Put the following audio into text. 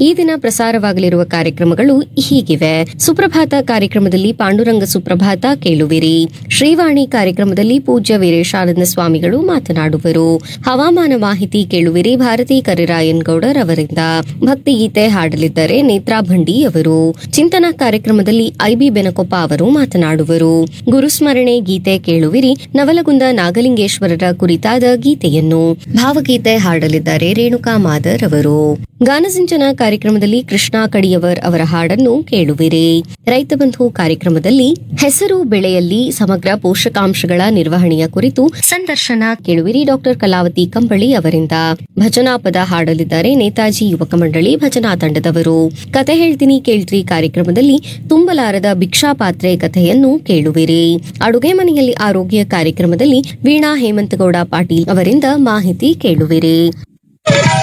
ಈ ದಿನ ಪ್ರಸಾರವಾಗಲಿರುವ ಕಾರ್ಯಕ್ರಮಗಳು ಹೀಗಿವೆ ಸುಪ್ರಭಾತ ಕಾರ್ಯಕ್ರಮದಲ್ಲಿ ಪಾಂಡುರಂಗ ಸುಪ್ರಭಾತ ಕೇಳುವಿರಿ ಶ್ರೀವಾಣಿ ಕಾರ್ಯಕ್ರಮದಲ್ಲಿ ಪೂಜ್ಯ ವೀರೇಶಾನಂದ ಸ್ವಾಮಿಗಳು ಮಾತನಾಡುವರು ಹವಾಮಾನ ಮಾಹಿತಿ ಕೇಳುವಿರಿ ಭಾರತಿ ಕರಿರಾಯನ್ ಗೌಡರ್ ಅವರಿಂದ ಭಕ್ತಿಗೀತೆ ಹಾಡಲಿದ್ದಾರೆ ನೇತ್ರಾ ಭಂಡಿ ಅವರು ಚಿಂತನಾ ಕಾರ್ಯಕ್ರಮದಲ್ಲಿ ಐಬಿ ಬೆನಕೊಪ್ಪ ಅವರು ಮಾತನಾಡುವರು ಗುರುಸ್ಮರಣೆ ಗೀತೆ ಕೇಳುವಿರಿ ನವಲಗುಂದ ನಾಗಲಿಂಗೇಶ್ವರರ ಕುರಿತಾದ ಗೀತೆಯನ್ನು ಭಾವಗೀತೆ ಹಾಡಲಿದ್ದಾರೆ ರೇಣುಕಾ ಮಾದರ್ ಅವರು ಗಾನಸಿಂಚನ ಕಾರ್ಯಕ್ರಮದಲ್ಲಿ ಕೃಷ್ಣ ಕಡಿಯವರ್ ಅವರ ಹಾಡನ್ನು ಕೇಳುವಿರಿ ರೈತ ಬಂಧು ಕಾರ್ಯಕ್ರಮದಲ್ಲಿ ಹೆಸರು ಬೆಳೆಯಲ್ಲಿ ಸಮಗ್ರ ಪೋಷಕಾಂಶಗಳ ನಿರ್ವಹಣೆಯ ಕುರಿತು ಸಂದರ್ಶನ ಕೇಳುವಿರಿ ಡಾಕ್ಟರ್ ಕಲಾವತಿ ಕಂಬಳಿ ಅವರಿಂದ ಭಜನಾ ಪದ ಹಾಡಲಿದ್ದಾರೆ ನೇತಾಜಿ ಯುವಕ ಮಂಡಳಿ ಭಜನಾ ತಂಡದವರು ಕತೆ ಹೇಳ್ತೀನಿ ಕೇಳ್ರಿ ಕಾರ್ಯಕ್ರಮದಲ್ಲಿ ತುಂಬಲಾರದ ಭಿಕ್ಷಾ ಪಾತ್ರೆ ಕಥೆಯನ್ನು ಕೇಳುವಿರಿ ಅಡುಗೆ ಮನೆಯಲ್ಲಿ ಆರೋಗ್ಯ ಕಾರ್ಯಕ್ರಮದಲ್ಲಿ ವೀಣಾ ಹೇಮಂತಗೌಡ ಪಾಟೀಲ್ ಅವರಿಂದ ಮಾಹಿತಿ ಕೇಳುವಿರಿ